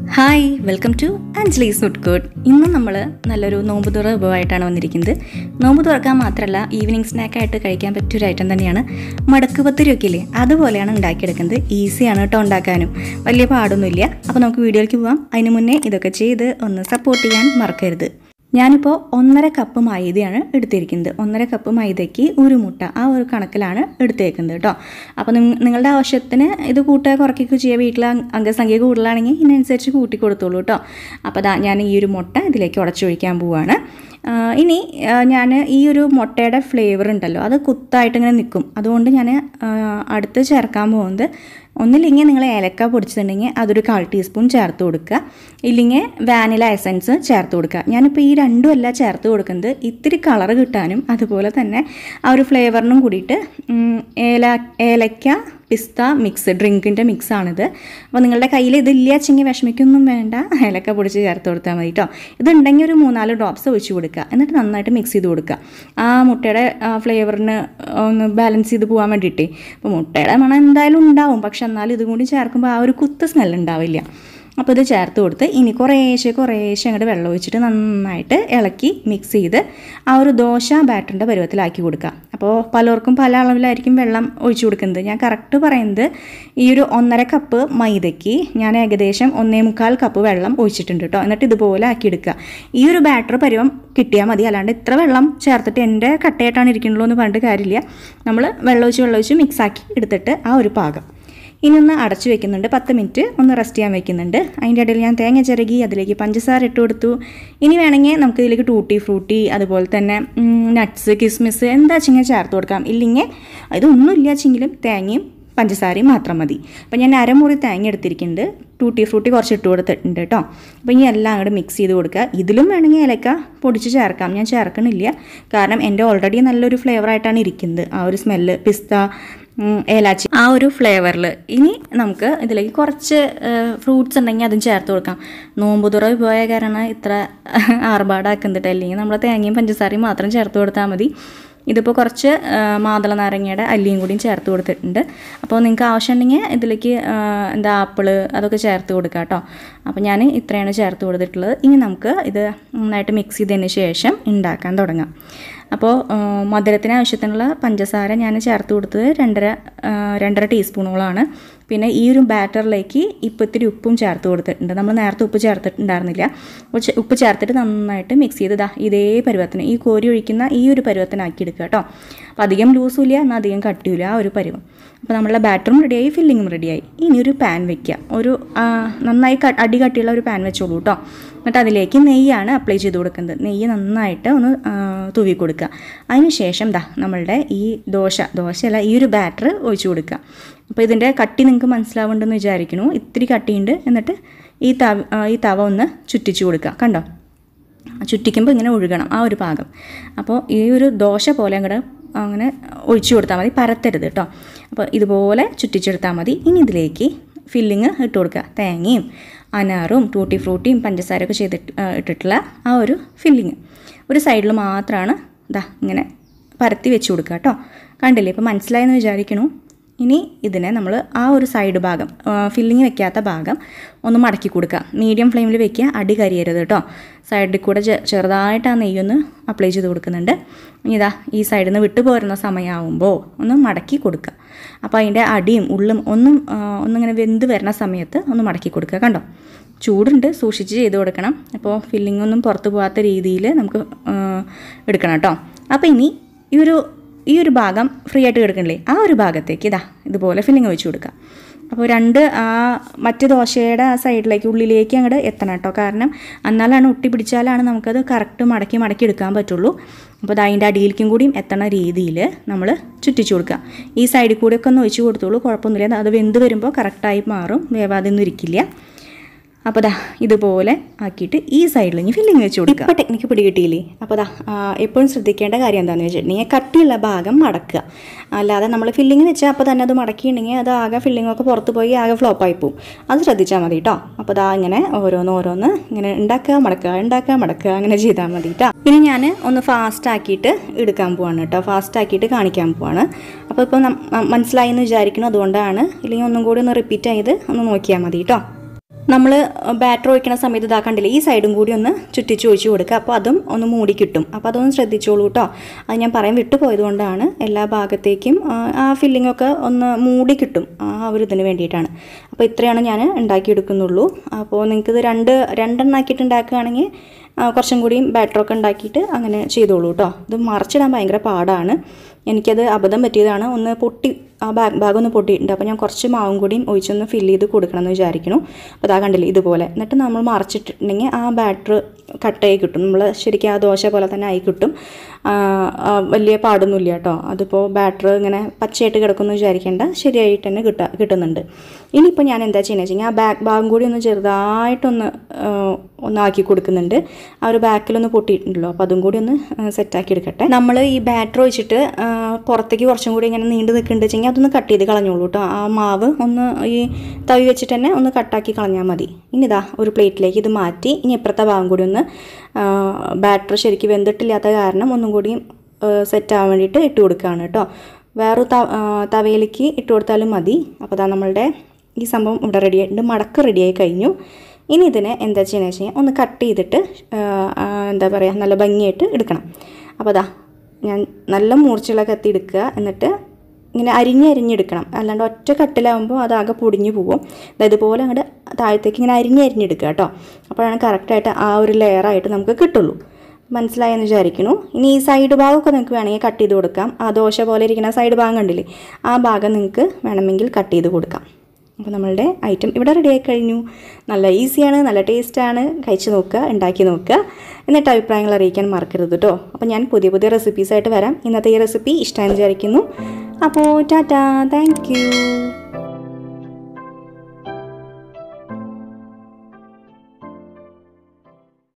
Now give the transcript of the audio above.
hi welcome to Anjali's food court ഇന്ന് നമ്മൾ നല്ലൊരു നോമ്പ് തുറ വിഭവമായിട്ടാണ് വന്നിരിക്കുന്നത് നോമ്പ് തുറക്കാൻ മാത്രമല്ല ഈവനിങ് സ്നാക്കായിട്ട് കഴിക്കാൻ പറ്റിയ ഒരു ഐറ്റം തന്നെയാണ് മടക്ക് പത്തിരിയൊക്കെ ഇല്ലേ അതുപോലെയാണ് ഉണ്ടാക്കിയെടുക്കുന്നത് ഈസിയാണ് കേട്ടോ ഉണ്ടാക്കാനും വലിയ പാടൊന്നുമില്ല അപ്പോൾ നമുക്ക് വീഡിയോയിലേക്ക് പോവാം അതിന് മുന്നേ ഇതൊക്കെ ചെയ്ത് ഒന്ന് സപ്പോർട്ട് ചെയ്യാൻ മറക്കരുത് ഞാനിപ്പോൾ ഒന്നര കപ്പ് മൈദയാണ് എടുത്തിരിക്കുന്നത് ഒന്നര കപ്പ് മൈദയ്ക്ക് ഒരു മുട്ട ആ ഒരു കണക്കിലാണ് എടുത്തേക്കുന്നത് കേട്ടോ അപ്പോൾ നിങ്ങ- നിങ്ങളുടെ ആവശ്യത്തിന് ഇത് കൂട്ടുക കുറയ്ക്കുകയൊക്കെ ചെയ്യുക വീട്ടിൽ അംഗ- അംഗസംഖ്യ കൂടുതലാണെങ്കിൽ ഇതിനനുസരിച്ച് കൂട്ടി കൊടുത്തോളൂ കേട്ടോ അപ്പോൾ ദാ ഞാൻ ഈ ഒരു മുട്ട ഇതിലേക്ക് ഉടച്ചൊഴിക്കാൻ പോവുകയാണ് ആ, ഇനി ഞാൻ ഈ ഒരു മുട്ടയുടെ ഫ്ലേവർ ഉണ്ടല്ലോ അത് കുത്തായിട്ട് ഇങ്ങനെ നിൽക്കും അതുകൊണ്ട് ഞാൻ അടുത്ത് ചേർക്കാൻ പോകുന്നത് ഒന്നില്ലെങ്കിൽ നിങ്ങൾ ഏലക്ക പൊടിച്ചിട്ടുണ്ടെങ്കിൽ അതൊരു കാൽ ടീസ്പൂൺ ചേർത്ത് കൊടുക്കുക ഇല്ലെങ്കിൽ വാനില എസൻസ് ചേർത്ത് കൊടുക്കുക ഞാനിപ്പോൾ ഈ രണ്ടും അല്ല ചേർത്ത് കൊടുക്കുന്നത് ഇത്തിരി കളർ കിട്ടാനും അതുപോലെ തന്നെ ആ ഒരു ഫ്ലേവറിനും കൂടിയിട്ട് ഉം, ഏല ഏലക്ക പിസ്ത മിക്സ് ഡ്രിങ്കിൻ്റെ മിക്സാണിത് അപ്പോൾ നിങ്ങളുടെ കയ്യിൽ ഇതില്ല വെച്ചെങ്കിൽ വിഷമിക്കൊന്നും വേണ്ട ഏലക്ക പൊടിച്ച് ചേർത്ത് കൊടുത്താൽ മതി കേട്ടോ ഇതുണ്ടെങ്കിൽ ഒരു മൂന്നാല് ഡ്രോപ്സ് ഒഴിച്ച് കൊടുക്കുക എന്നിട്ട് നന്നായിട്ട് മിക്സ് ചെയ്ത് കൊടുക്കുക ആ മുട്ടയുടെ ഫ്ലേവറിന് ഒന്ന് ബാലൻസ് ചെയ്ത് പോകാൻ വേണ്ടിയിട്ടേ അപ്പോൾ മുട്ടയുടെ മണം എന്തായാലും ഉണ്ടാവും പക്ഷെ എന്നാലും ഇതും കൂടി ചേർക്കുമ്പോൾ ആ ഒരു കുത്ത് സ്മെൽ ഉണ്ടാവില്ല അപ്പോൾ ഇത് ചേർത്ത് കൊടുത്ത് ഇനി കുറേശ്ശെ കുറേശ്ശെ അങ്ങോട്ട് വെള്ളം ഒഴിച്ചിട്ട് നന്നായിട്ട് ഇളക്കി മിക്സ് ചെയ്ത് ആ ഒരു ദോശ ബാറ്ററിൻ്റെ പരുവത്തിലാക്കി കൊടുക്കുക അപ്പോൾ പലർക്കും പല അളവിലായിരിക്കും വെള്ളം ഒഴിച്ചു കൊടുക്കുന്നത് ഞാൻ കറക്റ്റ് പറയുന്നത് ഈ ഒരു ഒന്നര കപ്പ് മൈദയ്ക്ക് ഞാൻ ഏകദേശം ഒന്നേ മുക്കാൽ കപ്പ് വെള്ളം ഒഴിച്ചിട്ടുണ്ട് കേട്ടോ എന്നിട്ട് ഇതുപോലെ ആക്കിയെടുക്കുക ഈ ഒരു ബാറ്റർ പരുവം കിട്ടിയാൽ മതി അല്ലാണ്ട് ഇത്ര വെള്ളം ചേർത്തിട്ട് എൻ്റെ കട്ടയായിട്ടാണ് ഇരിക്കണല്ലോ എന്ന് പറഞ്ഞിട്ട് കാര്യമില്ല നമ്മൾ വെള്ളം ഒഴിച്ച് വെള്ളം ഒഴിച്ച് മിക്സ് ആക്കി എടുത്തിട്ട് ആ ഒരു പാകം ഇനി ഒന്ന് അടച്ചു വെക്കുന്നുണ്ട് പത്ത് മിനിറ്റ് ഒന്ന് റെസ്റ്റ് ചെയ്യാൻ വെക്കുന്നുണ്ട് അതിൻ്റെ ഇടയിൽ ഞാൻ തേങ്ങ ചിരകി അതിലേക്ക് പഞ്ചസാര ഇട്ട് കൊടുത്തു ഇനി വേണമെങ്കിൽ നമുക്ക് ഇതിലേക്ക് ടൂട്ടി ഫ്രൂട്ടി അതുപോലെ തന്നെ നട്ട്സ് കിസ്മിസ് എന്താ വെച്ചെങ്കിൽ ചേർത്ത് കൊടുക്കാം ഇല്ലെങ്കിൽ ഇതൊന്നും ഇല്ല വെച്ചെങ്കിലും തേങ്ങയും പഞ്ചസാരയും മാത്രം മതി അപ്പോൾ ഞാൻ അരമുറി തേങ്ങ എടുത്തിരിക്കുന്നുണ്ട് ടൂട്ടി ഫ്രൂട്ടി കുറച്ച് ഇട്ട് കൊടുത്തിട്ടുണ്ട് കേട്ടോ അപ്പോൾ ഇനി എല്ലാം അങ്ങോട്ട് മിക്സ് ചെയ്ത് കൊടുക്കുക ഇതിലും വേണമെങ്കിൽ ഏലക്ക പൊടിച്ച് ചേർക്കാം ഞാൻ ചേർക്കണില്ല കാരണം എൻ്റെ ഓൾറെഡി നല്ലൊരു ഫ്ലേവറായിട്ടാണ് ഇരിക്കുന്നത് ആ ഒരു സ്മെല്ല് പിസ്ത ഉം, ഏലാച്ചി ആ ഒരു ഫ്ലേവറിൽ ഇനി നമുക്ക് ഇതിലേക്ക് കുറച്ച് ഫ്രൂട്ട്സ് ഉണ്ടെങ്കിൽ അതും ചേർത്ത് കൊടുക്കാം നോമ്പ് തുറ പോയ കാരണം ഇത്ര ആർഭാടാക്കുന്നിട്ട് അല്ലെങ്കിൽ നമ്മൾ തേങ്ങയും പഞ്ചസാരയും മാത്രം ചേർത്ത് കൊടുത്താൽ മതി ഇതിപ്പോൾ കുറച്ച് ആ, മാതള നാരങ്ങയുടെ അല്ലിയും കൂടിയും ചേർത്ത് കൊടുത്തിട്ടുണ്ട് അപ്പോൾ നിങ്ങൾക്ക് ആവശ്യമുണ്ടെങ്കിൽ ഇതിലേക്ക് ആ, എന്താ ആപ്പിള് അതൊക്കെ ചേർത്ത് കൊടുക്കാം കേട്ടോ അപ്പോൾ ഞാൻ ഇത്രയാണ് ചേർത്ത് കൊടുത്തിട്ടുള്ളത് ഇനി നമുക്ക് ഇത് നന്നായിട്ട് മിക്സ് ചെയ്തതിന് ശേഷം ഉണ്ടാക്കാൻ തുടങ്ങാം അപ്പോൾ ആ, മധുരത്തിന് ആവശ്യത്തിനുള്ള പഞ്ചസാര ഞാൻ ചേർത്ത് കൊടുത്തത് രണ്ടര ആ, രണ്ടര ടീസ്പൂണോളാണ് പിന്നെ ഈ ഒരു ബാറ്ററിലേക്ക് ഇപ്പം ഇത്തിരി ഉപ്പും ചേർത്ത് കൊടുത്തിട്ടുണ്ട് നമ്മൾ നേരത്തെ ഉപ്പ് ചേർത്തിട്ടുണ്ടായിരുന്നില്ല അപ്പോൾ ചെ- ഉപ്പ് ചേർത്തിട്ട് നന്നായിട്ട് മിക്സ് ചെയ്ത് ദാ ഇതേ പരുവത്തിന് ഈ കോരി ഒഴിക്കുന്ന ഈ ഒരു പരുവത്തിനാക്കി എടുക്കുക കേട്ടോ അപ്പോൾ അധികം ലൂസും ഇല്ല എന്നാൽ അധികം കട്ടിയില്ല ആ ഒരു പരുവം അപ്പോൾ നമ്മളുടെ ബാറ്ററും റെഡിയായി ഫില്ലിങ്ങും റെഡിയായി ഇനി ഒരു പാൻ വെക്കുക ഒരു ആ, നന്നായി ക- അടി കട്ടിയുള്ള ഒരു പാൻ വെച്ചോളൂ കേട്ടോ എന്നിട്ട് അതിലേക്ക് നെയ്യാണ് അപ്ലൈ ചെയ്ത് കൊടുക്കുന്നത് നെയ്യ് നന്നായിട്ട് ഒന്ന് ആ, തൂവി കൊടുക്കുക അതിന് ശേഷം ദാ നമ്മളുടെ ഈ ദോശ ദോശയല്ല ഈ ഒരു ബാറ്റർ ഒഴിച്ചു കൊടുക്കുക അപ്പോൾ ഇതിൻ്റെ കട്ടി നിങ്ങൾക്ക് മനസ്സിലാവുന്നുണ്ടെന്ന് വിചാരിക്കണു ഇത്തിരി കട്ടിയുണ്ട് എന്നിട്ട് ഈ തവ ആ, ഈ തവ ഒന്ന് ചുറ്റിച്ചു കൊടുക്കുക കണ്ടോ ചുറ്റിക്കുമ്പോൾ ഇങ്ങനെ ഒഴുകണം ആ ഒരു പാകം അപ്പോൾ ഈ ഒരു ദോശ പോലെ അങ്ങോട്ട് അങ്ങനെ ഒഴിച്ചു കൊടുത്താൽ മതി പരത്തരുത് കേട്ടോ അപ്പോൾ ഇതുപോലെ ചുറ്റിച്ചെടുത്താൽ മതി ഇനി ഇതിലേക്ക് ഫില്ലിങ് ഇട്ട് കൊടുക്കുക തേങ്ങയും അനാറും ടൂട്ടി ഫ്രൂട്ടിയും പഞ്ചസാരയൊക്കെ ചെയ്തിട്ട് ആ, ഇട്ടിട്ടുള്ള ആ ഒരു ഫില്ലിങ് ഒരു സൈഡിൽ മാത്രമാണ് ഇതാ ഇങ്ങനെ പരത്തി വെച്ച് കൊടുക്കുക കേട്ടോ കണ്ടില്ലേ ഇപ്പോൾ മനസ്സിലായെന്ന് വിചാരിക്കണു ഇനി ഇതിനെ നമ്മൾ ആ ഒരു സൈഡ് ഭാഗം ഫില്ലിങ് വെക്കാത്ത ഭാഗം ഒന്ന് മടക്കി കൊടുക്കുക മീഡിയം ഫ്ലെയിമിൽ വെക്കുക അടി കരിയരുത് കേട്ടോ സൈഡിൽ കൂടെ ചെ- ചെറുതായിട്ട് ആ നെയ്യൊന്ന് അപ്ലൈ ചെയ്ത് കൊടുക്കുന്നുണ്ട് ഇനി ഇതാ ഈ സൈഡിൽ നിന്ന് വിട്ടു പോരുന്ന സമയമാകുമ്പോൾ ഒന്ന് മടക്കി കൊടുക്കുക അപ്പോൾ അതിൻ്റെ അടിയും ഉള്ളും ഒന്നും ആ, ഒന്നിങ്ങനെ വെന്ത് വരുന്ന സമയത്ത് ഒന്ന് മടക്കി കൊടുക്കുക കണ്ടോ ചൂടുണ്ട് സൂക്ഷിച്ച് ചെയ്ത് കൊടുക്കണം അപ്പോൾ ഫില്ലിംഗ് ഒന്നും പുറത്ത് പോകാത്ത രീതിയിൽ നമുക്ക് ആ, എടുക്കണം കേട്ടോ അപ്പോൾ ഇനി ഈ ഒരു ഈ ഒരു ഭാഗം ഫ്രീ ആയിട്ട് കിടക്കണില്ലേ ആ ഒരു ഭാഗത്തേക്ക് ഇതാ ഇതുപോലെ ഫില്ലിങ് വെച്ച് കൊടുക്കുക അപ്പോൾ രണ്ട് ആ മറ്റ് ദോശയുടെ ആ സൈഡിലേക്ക് ഉള്ളിലേക്ക് അങ്ങോട്ട് എത്തണം കേട്ടോ കാരണം എന്നാലാണ് ഒട്ടി പിടിച്ചാലാണ് നമുക്കത് കറക്റ്റ് മടക്കി മടക്കി എടുക്കാൻ പറ്റുള്ളൂ അപ്പോൾ അത് അതിൻ്റെ അടിയിലേക്കും കൂടിയും എത്തണ രീതിയിൽ നമ്മൾ ചുറ്റിച്ചു കൊടുക്കുക ഈ സൈഡിൽ കൂടെയൊക്കെ ഒന്ന് ഒഴിച്ച് കൊടുത്തോളൂ കുഴപ്പമൊന്നുമില്ല അത് വെന്ത് വരുമ്പോൾ കറക്റ്റായി മാറും വേവാതെ ഒന്നും ഇരിക്കില്ല അപ്പോൾ ദാ ഇതുപോലെ ആക്കിയിട്ട് ഈ സൈഡിൽ ഇനി ഫില്ലിങ് വെച്ച് കൊടുക്കുക ഇപ്പോൾ ടെക്നിക്ക് പിടികിട്ടിയില്ലേ അപ്പോൾ ദാ ആ, എപ്പോഴും ശ്രദ്ധിക്കേണ്ട കാര്യം എന്താണെന്ന് വെച്ചിട്ടുണ്ടെങ്കിൽ കട്ടിയുള്ള ഭാഗം മടക്കുക അല്ലാതെ നമ്മൾ ഫില്ലിങ് വെച്ചാൽ അപ്പോൾ തന്നെ അത് മടക്കിയിട്ടുണ്ടെങ്കിൽ അത് ആകെ ഫില്ലിംഗ് ഒക്കെ പുറത്ത് പോയി ആകെ ഫ്ലോപ്പായി പോവും അത് ശ്രദ്ധിച്ചാൽ മതി കേട്ടോ അപ്പോൾ ദാ ഇങ്ങനെ ഓരോന്ന് ഓരോന്ന് ഇങ്ങനെ ഉണ്ടാക്കുക മടക്കുക ഉണ്ടാക്കുക മടക്കുക അങ്ങനെ ചെയ്താൽ മതി കേട്ടോ ഇനി ഞാൻ ഒന്ന് ഫാസ്റ്റ് ആക്കിയിട്ട് എടുക്കാൻ പോവാണ് കേട്ടോ ഫാസ്റ്റ് ആക്കിയിട്ട് കാണിക്കാൻ പോവാണ് അപ്പോൾ ഇപ്പോൾ മനസ്സിലായി എന്ന് വിചാരിക്കുന്നു അതുകൊണ്ടാണ് ഇല്ലെങ്കിൽ ഒന്നും കൂടി ഒന്ന് റിപ്പീറ്റ് ചെയ്ത് ഒന്ന് നോക്കിയാൽ മതി കേട്ടോ നമ്മൾ ബാറ്റർ ഒഴിക്കുന്ന സമയത്ത് ഇതാ കണ്ടില്ലേ ഈ സൈഡും കൂടി ഒന്ന് ചുറ്റിച്ച് ഒഴിച്ച് കൊടുക്കുക അപ്പോൾ അതും ഒന്ന് മൂടി കിട്ടും അപ്പോൾ അതൊന്ന് ശ്രദ്ധിച്ചോളൂ കേട്ടോ അത് ഞാൻ പറയാൻ വിട്ടുപോയതുകൊണ്ടാണ് എല്ലാ ഭാഗത്തേക്കും ആ, ആ ഫില്ലിംഗ് ഒക്കെ ഒന്ന് മൂടി കിട്ടും ആ ഒരു ഇതിന് വേണ്ടിയിട്ടാണ് അപ്പോൾ ഇത്രയാണ് ഞാൻ ഉണ്ടാക്കിയെടുക്കുന്നുള്ളൂ അപ്പോൾ നിങ്ങൾക്ക് ഇത് രണ്ട് രണ്ടെണ്ണാക്കിയിട്ട് ഉണ്ടാക്കുകയാണെങ്കിൽ ആ, കുറച്ചും കൂടിയും ബാറ്ററൊക്കെ ഉണ്ടാക്കിയിട്ട് അങ്ങനെ ചെയ്തോളൂ കേട്ടോ ഇത് മറിച്ചിടാൻ ഭയങ്കര പാടാണ് എനിക്കത് അബദ്ധം പറ്റിയതാണ് ഒന്ന് പൊട്ടി ആ ബാഗ് ഭാഗം ഒന്ന് പൊട്ടിയിട്ടുണ്ട് അപ്പോൾ ഞാൻ കുറച്ച് മാവും കൂടിയും ഒഴിച്ചൊന്ന് ഫില്ല് ചെയ്ത് കൊടുക്കണം എന്ന് വിചാരിക്കുന്നു അപ്പോൾ അതാ കണ്ടില്ലേ ഇതുപോലെ എന്നിട്ട് നമ്മൾ മറിച്ചിട്ടുണ്ടെങ്കിൽ ആ ബാറ്റർ കട്ടായി കിട്ടും നമ്മൾ ശരിക്കും ആ ദോശ പോലെ തന്നെ ആയി കിട്ടും ആ, ആ, വലിയ പാടൊന്നുമില്ല കേട്ടോ അതിപ്പോൾ ബാറ്റർ ഇങ്ങനെ പച്ചയായിട്ട് കിടക്കുമെന്ന് വിചാരിക്കേണ്ട ശരിയായിട്ട് തന്നെ കിട്ടാ കിട്ടുന്നുണ്ട് ഇനിയിപ്പോൾ ഞാൻ എന്താ ചെയ്യുന്നത് വെച്ച് കഴിഞ്ഞാൽ ആ ബാക്ക് ഭാഗം കൂടി ഒന്ന് ചെറുതായിട്ടൊന്ന് ആ, ഒന്ന് ആക്കി കൊടുക്കുന്നുണ്ട് ആ ഒരു ബാക്കിലൊന്ന് പൊട്ടിയിട്ടുണ്ടല്ലോ അപ്പോൾ അതും കൂടി ഒന്ന് സെറ്റാക്കി എടുക്കട്ടെ നമ്മൾ ഈ ബാറ്റർ ഒഴിച്ചിട്ട് ആ, പുറത്തേക്ക് കുറച്ചും കൂടി ഇങ്ങനെ നീണ്ടു നിൽക്കുന്നുണ്ട് വെച്ചെങ്കിൽ അതൊന്ന് കട്ട് ചെയ്ത് കളഞ്ഞോളൂ കേട്ടോ ആ മാവ് ഒന്ന് ഈ തവി വെച്ചിട്ട് തന്നെ ഒന്ന് കട്ടാക്കി കളഞ്ഞാൽ മതി ഇനി ഇതാ ഒരു പ്ലേറ്റിലേക്ക് ഇത് മാറ്റി ഇനി ഇപ്പുറത്തെ ഭാഗം കൂടി ഒന്ന് ബാറ്റർ ശരിക്കും വെന്തിട്ടില്ലാത്ത കാരണം ഒന്നും കൂടി സെറ്റ് ആവാൻ വേണ്ടിയിട്ട് ഇട്ട് കൊടുക്കുകയാണ് കേട്ടോ വേറെ ത ആ, തവയിലേക്ക് ഇട്ട് കൊടുത്താലും മതി അപ്പോൾ അതാ നമ്മളുടെ ഈ സംഭവം ഇവിടെ റെഡി ആയിട്ടുണ്ട് മടക്ക് റെഡിയായി കഴിഞ്ഞു ഇനി ഇതിനെ എന്താ ചെയ്യുന്നത് വെച്ച് കഴിഞ്ഞാൽ ഒന്ന് കട്ട് ചെയ്തിട്ട് ആ, ആ, എന്താ പറയുക നല്ല ഭംഗിയായിട്ട് എടുക്കണം അപ്പോൾ അതാ ഞാൻ നല്ല മൂർച്ചയുള്ള കത്തി എടുക്കുക എന്നിട്ട് ഇങ്ങനെ അരിഞ്ഞ് അരിഞ്ഞെടുക്കണം അല്ലാണ്ട് ഒറ്റ കട്ടിലാവുമ്പോൾ അതാകെ പൊടിഞ്ഞു പോകും അതായത് ഇതുപോലെ അങ്ങോട്ട് താഴത്തേക്ക് ഇങ്ങനെ അരിഞ്ഞ് അരിഞ്ഞെടുക്കുക കേട്ടോ അപ്പോഴാണ് കറക്റ്റായിട്ട് ആ ഒരു ലെയറായിട്ട് നമുക്ക് കിട്ടുള്ളൂ മനസ്സിലായെന്ന് വിചാരിക്കുന്നു ഇനി ഈ സൈഡ് ഭാഗമൊക്കെ നിങ്ങൾക്ക് വേണമെങ്കിൽ കട്ട് ചെയ്ത് കൊടുക്കാം ആ ദോശ പോലെ ഇരിക്കുന്ന സൈഡ് ഭാഗം കണ്ടില്ലേ ആ ഭാഗം നിങ്ങൾക്ക് വേണമെങ്കിൽ കട്ട് ചെയ്ത് കൊടുക്കാം അപ്പോൾ നമ്മളുടെ ഐറ്റം ഇവിടെ റെഡി ആയി കഴിഞ്ഞു നല്ല ഈസിയാണ് നല്ല ടേസ്റ്റാണ് കഴിച്ച് നോക്കുക ഉണ്ടാക്കി നോക്കുക എന്നിട്ട് അഭിപ്രായങ്ങൾ അറിയിക്കാൻ മറക്കരുത് കേട്ടോ അപ്പോൾ ഞാൻ പുതിയ പുതിയ റെസിപ്പീസായിട്ട് വരാം ഇന്നത്തെ ഈ റെസിപ്പി ഇഷ്ടമെന്ന് വിചാരിക്കുന്നു അപ്പോൾ ടാറ്റാ താങ്ക് യു